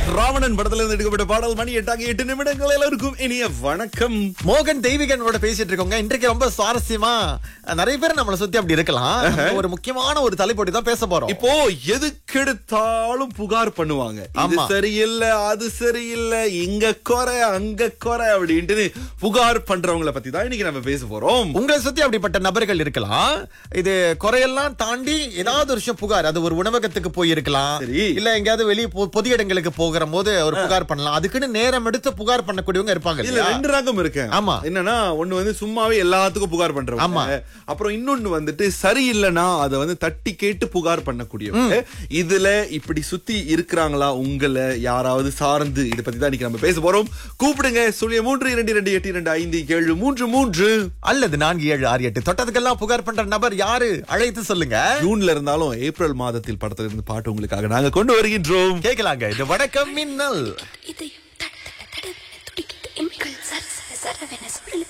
ராவணன் படத்துல இருந்து எடுக்கப்பட்ட பாடல் மணி எட்டாக எட்டு நிமிடங்கள் எல்லாருக்கும் இனிய வணக்கம் மோகன் தெய்வீகனோட பேசிட்டு இருக்கோங்க இன்றைக்கு ரொம்ப சுவாரஸ்யமா நிறைய பேர் நம்மளை சுத்தி அப்படி இருக்கலாம் நம்ம ஒரு முக்கியமான ஒரு தலைப்போட்டி தான் பேச போறோம் இப்போ எதுக்கெடுத்தாலும் புகார் பண்ணுவாங்க இது ஆமா. சரியில்லை அது சரியில்லை இங்க குறை அங்க குறை அப்படின்ட்டு புகார் பண்றவங்கள பத்தி தான் இன்னைக்கு நம்ம பேச போறோம் உங்களை சுத்தி அப்படிப்பட்ட நபர்கள் இருக்கலாம் இது குறையெல்லாம் தாண்டி ஏதாவது ஒரு விஷயம் புகார் அது ஒரு உணவகத்துக்கு போயிருக்கலாம் சரி. இல்ல எங்கேயாவது வெளியே பொ- பொது இடங்களுக்கு போகிற போது ஒரு புகார் பண்ணலாம் அதுக்குன்னு நேரம் எடுத்து புகார் பண்ணக்கூடியவங்க இருப்பாங்க இதுல இல்லையா? ரெண்டு ரகம் இருக்கு ஆமா. என்னன்னா ஒண்ணு வந்து சும்மாவே எல்லாத்துக்கும் புகார் ஆமா. பண்றவங்க அப்புறம் இன்னொன்னு வந்துட்டு சரியில்லைன்னா அதை வந்து தட்டி கேட்டு புகார் பண்ணக்கூடியவங்க இதுல இப்படி சுத்தி இருக்கிறாங்களா உங்களை யாராவது சார்ந்து இத பத்தி தான் இன்னைக்கு நம்ம பேச போறோம் கூப்பிடுங்க சொல்லிய மூன்று இரண்டு இரண்டு எட்டு இரண்டு ஐந்து ஏழு மூன்று மூன்று அல்லது நான்கு ஏழு ஆறு எட்டு தொட்டதுக்கெல்லாம் புகார் பண்ற நபர் யாரு அழைத்து சொல்லுங்க ஜூன்ல இருந்தாலும் ஏப்ரல் மாதத்தில் படத்துல இருந்து பாட்டு உங்களுக்காக நாங்க கொண்டு வருகின்றோம் கேட்கலாங்க இது வணக்கம் மின்னல் இதயம் தட தட தடவென துடிக்குது எம்கள் சர சர சரவென சுழல